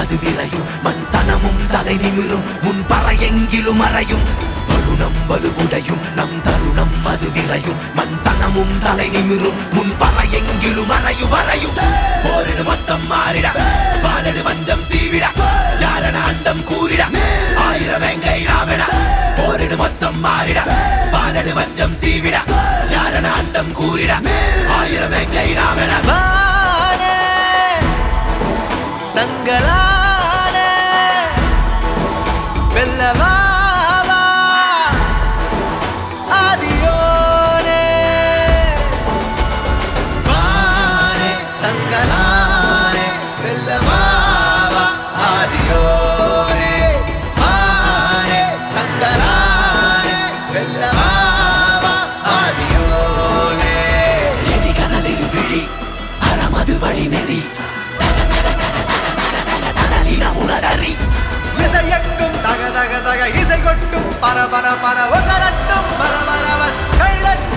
அது விரையும் மண் சனமும் தலை நிமிரும் முன் பறையெங்கிலும் அறையும் வருணம் வலுவுடையும் நம் தருணம் அது விரையும் மண் சனமும் தலை நிமிரும் முன் பறையெங்கிலும் அறையும் அறையும் போரிடு மொத்தம் மாறிட பாலடு வஞ்சம் சீவிட யாரன அண்டம் கூறிட ஆயிரம் வெங்கை நாமென போரிடு மொத்தம் மாறிட பாலடு வஞ்சம் சீவிட யாரன அண்டம் கூறிட ஆயிரம் வெங்கை நாமென வானே தங்களானே வெல்லவாவா ஆதியோனே வானே தங்களானே வெல்லவாவா ஆதியோனே வானே தங்களானே வெல்லவாவா ஆதியோனே எதி கனலிரு விழி அறமது வழி நெறி உணரறி இசையக்கும் தக தக தக இசை கொட்டும் பர பர பர ஒசரட்டும் பர பரவர் கைதட்டும்